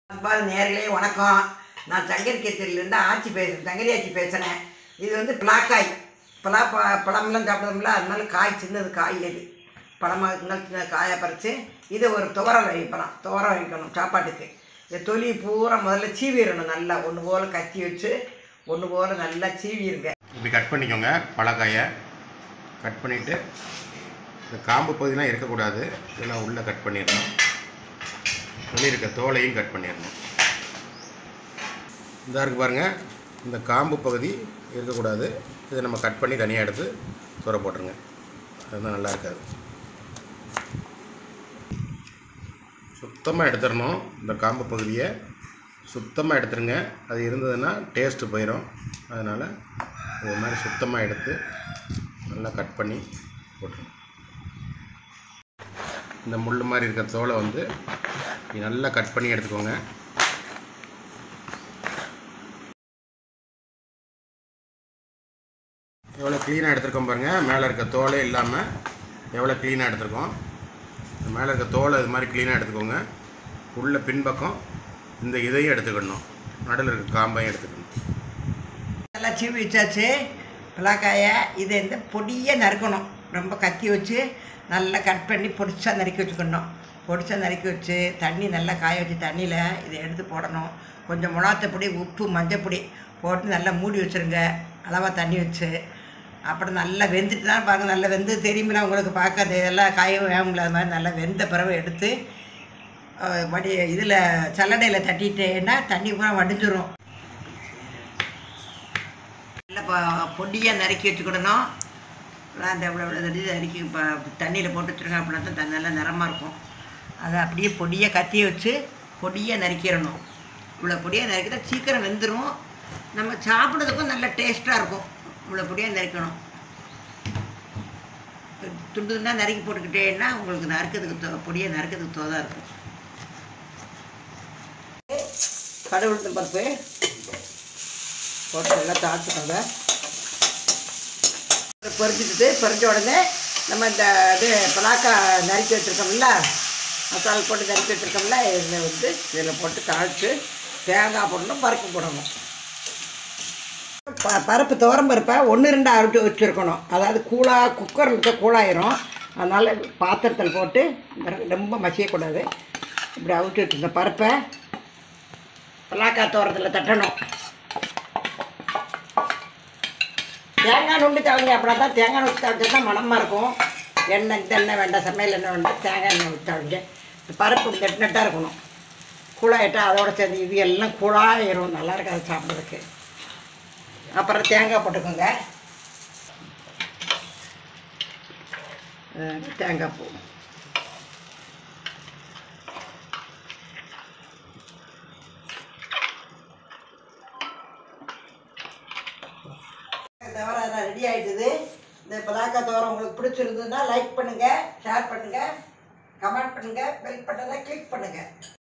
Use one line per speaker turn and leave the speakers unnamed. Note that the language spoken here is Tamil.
அப்பா நேர்களே வணக்கம் நான் சங்கரிக்கேத்திரிலேருந்து ஆச்சி பேசுகிறேன் சங்கரி ஆச்சி பேசுகிறேன் இது வந்து பிளாக்காய் பலா ப பழம்லாம் சாப்பிடுறோம்ல அதனால காய் சின்னது காய் இது பழமாக இருந்தாலும் சின்ன காயை பறித்து இதை ஒரு துவரம் வைக்கலாம் துவரம் வைக்கணும் சாப்பாட்டுக்கு இந்த தொலி பூரா முதல்ல சீவிடணும் நல்லா ஒன்று போல் கத்தி வச்சு ஒன்று போல் நல்லா சீவிடுங்க
இப்படி கட் பண்ணிக்கோங்க பழக்காயை கட் பண்ணிவிட்டு இந்த காம்பு பகுதியெலாம் இருக்கக்கூடாது இதெல்லாம் உள்ளே கட் பண்ணிடணும் வெளியே இருக்க தோலையும் கட் பண்ணிடணும் இந்த இருக்கு பாருங்கள் இந்த காம்பு பகுதி இருக்கக்கூடாது இதை நம்ம கட் பண்ணி தனியாக எடுத்து தூர போட்டுருங்க அதுதான் நல்லா இருக்காது சுத்தமாக எடுத்துடணும் இந்த காம்பு பகுதியை சுத்தமாக எடுத்துருங்க அது இருந்ததுன்னா டேஸ்ட்டு போயிடும் அதனால் இது மாதிரி சுத்தமாக எடுத்து நல்லா கட் பண்ணி போட்டுருங்க இந்த முள் மாதிரி இருக்கிற தோலை வந்து நீ நல்லா கட் பண்ணி எடுத்துக்கோங்க எவ்வளோ க்ளீனாக எடுத்துருக்கோம் பாருங்கள் மேலே இருக்க தோலே இல்லாமல் எவ்வளோ க்ளீனாக எடுத்திருக்கோம் இந்த மேலே இருக்க தோலை இது மாதிரி க்ளீனாக எடுத்துக்கோங்க உள்ள பின்பக்கம் இந்த இதையும் எடுத்துக்கணும் நடுவில் இருக்க காம்பையும் எடுத்துக்கணும்
நல்லா சீவி வச்சாச்சு பலாக்காயை இதை வந்து பொடியாக நறுக்கணும் ரொம்ப கத்தி வச்சு நல்லா கட் பண்ணி பொடிச்சா நறுக்கி வச்சுக்கணும் பொடிச்சா நறுக்கி வச்சு தண்ணி நல்லா காய வச்சு தண்ணியில் இதை எடுத்து போடணும் கொஞ்சம் மிளகாத்தப்பொடி உப்பு மஞ்சப்பொடி போட்டு நல்லா மூடி வச்சுருங்க அளவாக தண்ணி வச்சு அப்புறம் நல்லா வெந்துட்டு தான் பாருங்க நல்லா வெந்து தெரியுமில்ல உங்களுக்கு பார்க்க அது எல்லாம் காய வேகும்ல அது மாதிரி நல்லா வெந்த பிறகு எடுத்து அஹ், வடி இதில் சல்லடையில் தட்டிட்டேன்னா தண்ணி பூரா வடிஞ்சிரும் நல்லா இப்போ பொடியாக நறுக்கி வச்சுக்கிடணும் அப்புறம் அந்த இவ்வளோ இவ்வளோ தடி நறுக்கி இப்போ தண்ணியில் போட்டு வச்சுருங்க அப்படின்னா தான் தண்ணி நல்லா நிறமா இருக்கும் அதை அப்படியே பொடியாக கத்தியை வச்சு பொடியாக நறுக்கிடணும் இவ்வளோ பொடியாக நறுக்கிட்டா சீக்கிரம் வெந்துடும் நம்ம சாப்பிட்றதுக்கும் நல்ல டேஸ்ட்டாக இருக்கும் இவ்வளோ பொடியாக நறுக்கணும் துண்டு துண்டாக நறுக்கி போட்டுக்கிட்டேன்னா உங்களுக்கு நறுக்கிறதுக்கு தோ பொடியாக நறுக்கிறதுக்கு தோதாக இருக்கும் கடவுளுக்கு பருப்பு போட்டு நல்லா தாழ்த்துக்கோங்க பொரிச்சிட்டு பொரிஞ்ச உடனே நம்ம இந்த இது பலாக்கா நறுக்கி வச்சுருக்கோம்ல மசாலா போட்டு நறுக்கி வச்சுருக்கோம்ல இதில் வந்து இதில் போட்டு தாளித்து தேங்காய் போடணும் பருப்பு போடணும் ப பருப்பு துவரம் பருப்பை ஒன்று ரெண்டு அறுத்து வச்சுருக்கணும் அதாவது கூழாக குக்கரில் இருக்க கூழாயிரும் அதனால் பாத்திரத்தில் போட்டு ரொம்ப மசியக்கூடாது இப்படி அவிச்சு வச்சுருந்த பருப்பை பலாக்காய் தோரத்தில் தட்டணும் தேங்காய் நுண்டு தவங்க அப்படின்னா தான் தேங்காய் நுண்டு தவிச்சா தான் மணமாக இருக்கும் எண்ணெய் இந்த எண்ணெய் வேண்டாம் சமையல் எண்ணெய் வேண்டாம் தேங்காய் எண்ணெய் ஊற்றி தவிங்க இந்த பருப்பு நெட் நெட்டாக இருக்கணும் கூழாயிட்டா அதோட சேர்ந்து இது எல்லாம் கூழாயிரும் நல்லா இருக்காது சாப்பிட்றதுக்கு அப்புறம் தேங்காய் போட்டுக்கோங்க அஹ் தேங்காய் பூ தவிர ரெடி ஆயிட்டுது இந்த பலாக்கா தவிர உங்களுக்கு பிடிச்சிருந்ததுன்னா லைக் பண்ணுங்க ஷேர் பண்ணுங்க கமெண்ட் பண்ணுங்க பெல் பட்டனை கிளிக் பண்ணுங்க